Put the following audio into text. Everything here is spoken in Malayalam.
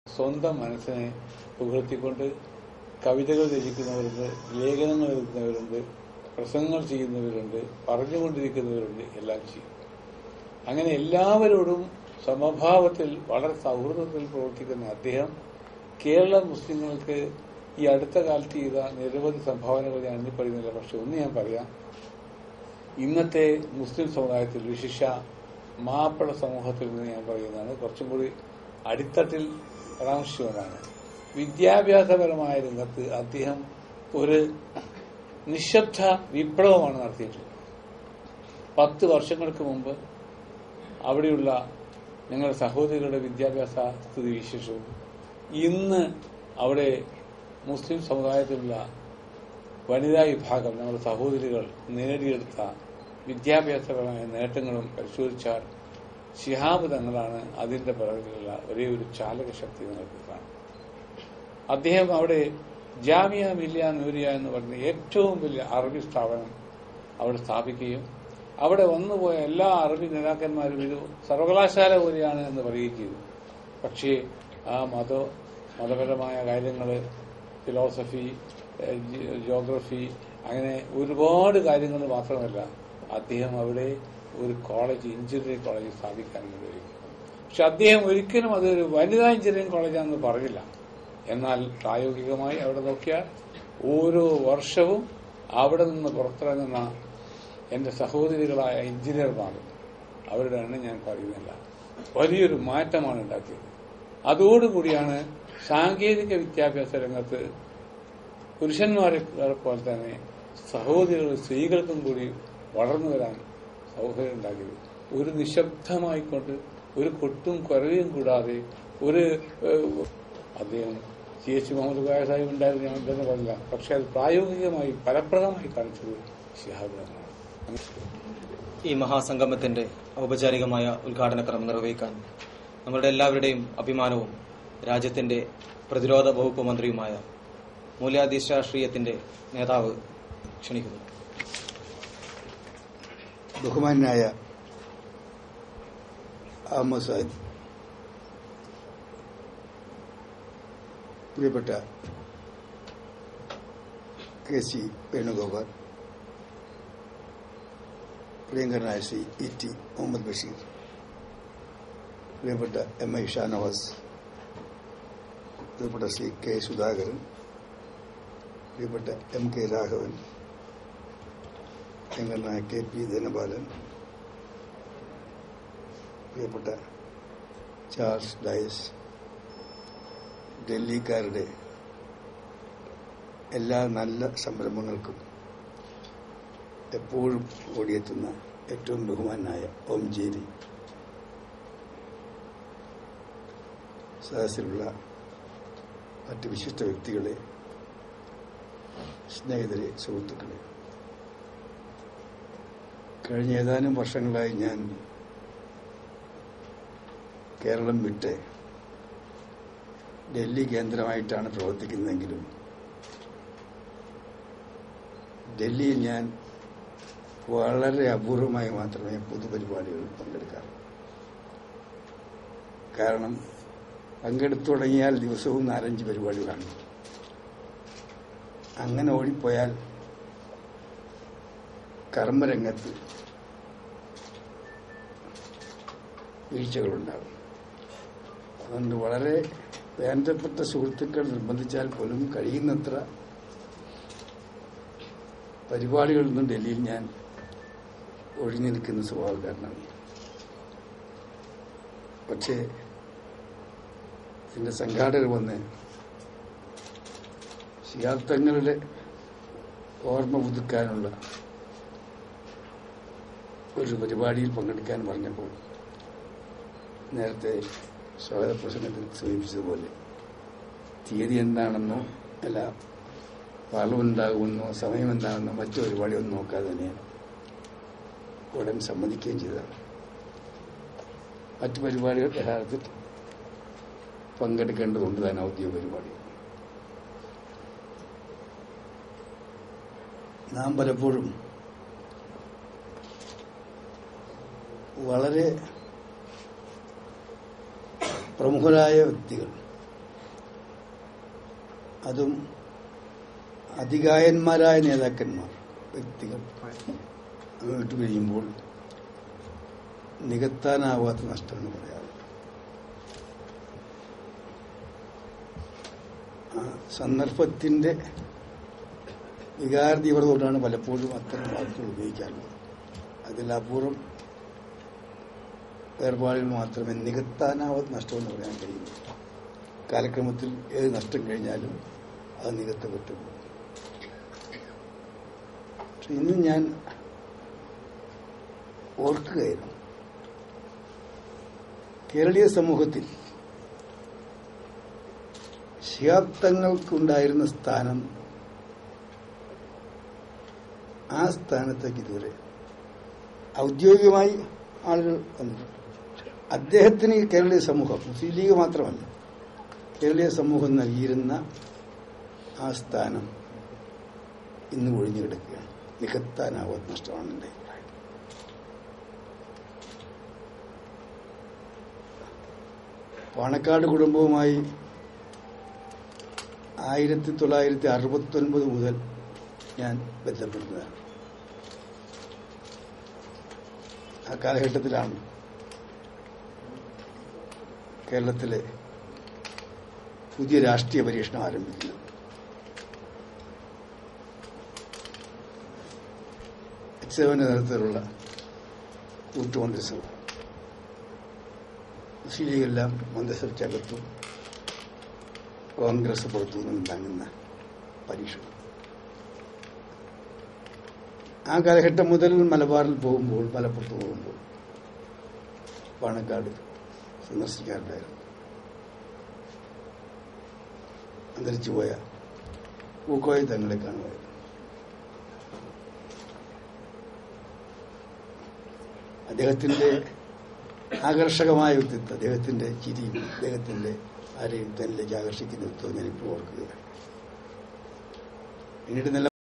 സ്വന്തം മനസ്സിനെ പുകഴ്ത്തിക്കൊണ്ട് കവിതകൾ രചിക്കുന്നവരുണ്ട് ലേഖനങ്ങൾ എഴുതുന്നവരുണ്ട് പ്രസംഗങ്ങൾ ചെയ്യുന്നവരുണ്ട് പറഞ്ഞുകൊണ്ടിരിക്കുന്നവരുണ്ട് എല്ലാം ചെയ്യും അങ്ങനെ എല്ലാവരോടും സമഭാവത്തിൽ വളരെ സൗഹൃദത്തിൽ പ്രവർത്തിക്കുന്ന അദ്ദേഹം കേരള മുസ്ലിങ്ങൾക്ക് ഈ അടുത്ത കാലത്ത് ചെയ്ത നിരവധി സംഭാവനകൾ ഞാൻ എണ്ണി പറയുന്നില്ല പക്ഷെ ഒന്ന് ഞാൻ പറയാം ഇന്നത്തെ മുസ്ലിം സമുദായത്തിൽ വിശിഷ്ട മാപ്പിള സമൂഹത്തിൽ നിന്ന് ഞാൻ പറയുന്നതാണ് കുറച്ചും കൂടി അടിത്തട്ടിൽ പരാമർശിച്ചുകൊണ്ടാണ് വിദ്യാഭ്യാസപരമായ രംഗത്ത് അദ്ദേഹം ഒരു നിശബ്ദ വിപ്ലവമാണ് നടത്തിയിട്ടുള്ളത് പത്ത് വർഷങ്ങൾക്ക് മുമ്പ് അവിടെയുള്ള ഞങ്ങളുടെ സഹോദരികളുടെ വിദ്യാഭ്യാസ സ്ഥിതി വിശേഷവും ഇന്ന് അവിടെ മുസ്ലിം സമുദായത്തിലുള്ള വനിതാ വിഭാഗം ഞങ്ങളുടെ സഹോദരികൾ നേടിയെടുത്ത വിദ്യാഭ്യാസപരമായ നേട്ടങ്ങളും പരിശോധിച്ചാൽ ശിഹാബ് തങ്ങളാണ് അതിന്റെ പിറകിലുള്ള ഒരേ ഒരു ചാലക ശക്തി നിങ്ങൾക്ക് കാണാം അദ്ദേഹം അവിടെ ജാമിയ മില്ലിയ നൂരിയ എന്ന് പറയുന്ന ഏറ്റവും വലിയ അറബി സ്ഥാപനം അവിടെ സ്ഥാപിക്കുകയും അവിടെ വന്നുപോയ എല്ലാ അറബി നേതാക്കന്മാരും ഇത് സർവകലാശാല പോലെയാണ് എന്ന് പറയുകയും ചെയ്തു പക്ഷേ ആ മത മതപരമായ കാര്യങ്ങൾ ഫിലോസഫി ജോഗ്രഫി അങ്ങനെ ഒരുപാട് കാര്യങ്ങൾ മാത്രമല്ല അദ്ദേഹം അവിടെ ഒരു കോളേജ് എഞ്ചിനീയറിംഗ് കോളേജ് സ്ഥാപിക്കാൻ ഉപയോഗിക്കും പക്ഷെ അദ്ദേഹം ഒരിക്കലും അതൊരു വനിതാ എഞ്ചിനീയറിംഗ് കോളേജാണെന്ന് പറഞ്ഞില്ല എന്നാൽ പ്രായോഗികമായി അവിടെ നോക്കിയാൽ ഓരോ വർഷവും അവിടെ നിന്ന് പുറത്തിറങ്ങുന്ന എന്റെ സഹോദരികളായ എഞ്ചിനീയർമാർ അവരുടെ എണ്ണം ഞാൻ പറയുന്നില്ല വലിയൊരു മാറ്റമാണ് ഉണ്ടാക്കിയത് അതോടുകൂടിയാണ് സാങ്കേതിക വിദ്യാഭ്യാസ രംഗത്ത് പുരുഷന്മാരെ പോലെ തന്നെ സഹോദരികൾ സ്ത്രീകൾക്കും കൂടി വളർന്നു വരാൻ സൗകര്യം ഉണ്ടാക്കിയത് ഒരു നിശബ്ദമായിക്കൊണ്ട് ഒരു കൊട്ടും കുറവും കൂടാതെ ഒരു ഏഹ്, അദ്ദേഹം സി എച്ച് മുഹമ്മദ് കോയ സാഹിബ് ഉണ്ടായിരുന്നു ഞാൻ ഇല്ലെന്ന് പറഞ്ഞില്ല പക്ഷെ അത് പ്രായോഗികമായി ഫലപ്രദമായി കാണിച്ചത് ഷിഹാബ് തങ്ങളാണ് ഈ മഹാസംഗമത്തിന്റെ ഔപചാരികമായ ഉദ്ഘാടന ക്രമം നിർവഹിക്കാൻ നമ്മളുടെ എല്ലാവരുടെയും അഭിമാനവും രാജ്യത്തിന്റെ പ്രതിരോധ വകുപ്പ് മന്ത്രിയുമായ മൂല്യാധീശ രാഷ്ട്രീയത്തിന്റെ നേതാവ് ക്ഷണിക്കുന്നു ബഹുമാനായ അഹമ്മദ് സാഹിബ് പ്രിയപ്പെട്ട കെ സി വേണുഗോപാൽ പ്രിയങ്കരനായ ശ്രീ ഇ ടി മുഹമ്മദ് ബഷീർ പ്രിയപ്പെട്ട എം ഐ ഷാനവാസ് പ്രിയപ്പെട്ട ശ്രീ കെ സുധാകരൻ പ്രിയപ്പെട്ട എം കെ രാഘവൻ പ്രിയങ്കരനായ കെ പി ധനപാലൻ പ്രിയപ്പെട്ട ചാൾസ് ഡയസ് ഡൽഹിക്കാരുടെ എല്ലാ നല്ല സംരംഭങ്ങൾക്കും എപ്പോഴും ഓടിയെത്തുന്ന ഏറ്റവും ബഹുമാനായ ഓംജേരി സദസ്സിലുള്ള മറ്റ് വിശിഷ്ട വ്യക്തികളെ സ്നേഹിതരെ സുഹൃത്തുക്കളെ കഴിഞ്ഞ ഏതാനും വർഷങ്ങളായി ഞാൻ കേരളം വിട്ട് ഡൽഹി കേന്ദ്രമായിട്ടാണ് പ്രവർത്തിക്കുന്നതെങ്കിലും ഡൽഹിയിൽ ഞാൻ വളരെ അപൂർവമായി മാത്രമേ പൊതുപരിപാടികളിൽ പങ്കെടുക്കാറുള്ളൂ കാരണം പങ്കെടുത്തു തുടങ്ങിയാൽ ദിവസവും നാലഞ്ച് പരിപാടികളാണ് അങ്ങനെ ഓടിപ്പോയാൽ കർമ്മരംഗത്ത് വീഴ്ചകളുണ്ടാകും അതുകൊണ്ട് വളരെ വേണ്ടപ്പെട്ട സുഹൃത്തുക്കൾ നിർബന്ധിച്ചാൽ പോലും കഴിയുന്നത്ര പരിപാടികളിൽ നിന്നും ഡൽഹിയിൽ ഞാൻ ഒഴിഞ്ഞു നിൽക്കുന്ന സ്വഭാവക്കാരനാണ് പക്ഷേ ഇതിന്റെ സംഘാടകർ വന്ന് ശിയാർത്ഥങ്ങളുടെ ഓർമ്മ പുതുക്കാനുള്ള ഒരു പരിപാടിയിൽ പങ്കെടുക്കാൻ പറഞ്ഞപ്പോൾ നേരത്തെ സ്വാഗത പ്രസംഗത്തിൽ സൂചിപ്പിച്ചതുപോലെ തീയതി എന്താണെന്നോ അല്ല പാർലമെന്റ് ഉണ്ടാകുമെന്നോ സമയം എന്താണെന്നോ മറ്റു പരിപാടിയൊന്നും നോക്കാതെ തന്നെ ഉടൻ സമ്മതിക്കുകയും ചെയ്തതാണ് മറ്റു പരിപാടികൾ യഥാർത്ഥത്തിൽ പങ്കെടുക്കേണ്ടതുണ്ട് താൻ ഔദ്യോഗിക പരിപാടി നാം പലപ്പോഴും വളരെ പ്രമുഖരായ വ്യക്തികൾ അതും അതികായന്മാരായ നേതാക്കന്മാർ വ്യക്തികൾ വിട്ടു കഴിയുമ്പോൾ നികത്താനാവാത്ത നഷ്ടമെന്ന് പറയാറുണ്ട് ആ സന്ദർഭത്തിന്റെ വികാര തീവ്രതകൊണ്ടാണ് പലപ്പോഴും അത്തരം വാക്കുകൾ ഉപയോഗിക്കാറുള്ളത് അതിൽ അപൂർവം വേർപാടുകൾ മാത്രമേ നികത്താനാവാത്ത നഷ്ടമെന്ന് പറയാൻ കഴിയുള്ളൂ കാലക്രമത്തിൽ ഏത് നഷ്ടം കഴിഞ്ഞാലും അത് നികത്തപ്പെട്ടു പോകും. പക്ഷെ ഇന്ന് ഞാൻ ഓർക്കുകയായിരുന്നു കേരളീയ സമൂഹത്തിൽ ശിഹാബ്ദങ്ങൾക്കുണ്ടായിരുന്ന സ്ഥാനം ആ സ്ഥാനത്തേക്ക് ഇതുവരെ ഔദ്യോഗികമായി ആളുകൾ വന്നിട്ടുണ്ട് അദ്ദേഹത്തിന് ഈ കേരളീയ സമൂഹം മുസ്ലിം ലീഗ് മാത്രമല്ല കേരളീയ സമൂഹം നൽകിയിരുന്ന ആ സ്ഥാനം ഇന്ന് ഒഴിഞ്ഞു കിടക്കുകയാണ് നികത്താനാവാത്ത നഷ്ടമാണ് എൻ്റെ അഭിപ്രായം പാണക്കാട് കുടുംബവുമായി ആയിരത്തി തൊള്ളായിരത്തി അറുപത്തി ഒൻപത് മുതൽ ഞാൻ ബന്ധപ്പെടുന്നതാണ് ആ കാലഘട്ടത്തിലാണ് കേരളത്തിലെ പുതിയ രാഷ്ട്രീയ പരീക്ഷണം ആരംഭിക്കുന്നത് എക്സവന്റെ നേതൃത്വത്തിലുള്ള കൂട്ടുമന്ത്രിസഭ മുസ്ലിം ലീഗെല്ലാം മന്ത്രിസഭയ്ക്കകത്തും കോൺഗ്രസ് പുറത്തു നിന്നുണ്ടാകുന്ന പരീക്ഷണം ആ കാലഘട്ടം മുതൽ മലബാറിൽ പോകുമ്പോൾ മലപ്പുറത്ത് പോകുമ്പോൾ പാണക്കാട് സന്ദർശിക്കാറുണ്ടായിരുന്നു അന്തരിച്ചുപോയ പൂക്കോയ തങ്ങളെ കാണുമായിരുന്നു അദ്ദേഹത്തിന്റെ ആകർഷകമായ വ്യക്തിത്വം അദ്ദേഹത്തിന്റെ ചിരിയും അദ്ദേഹത്തിന്റെ ആരെയും തന്നിലേക്ക് ആകർഷിക്കുന്ന വ്യക്തിത്വം ഞാൻ ഇപ്പോൾ ഓർക്കുകയാണ് പിന്നീട് നല്ല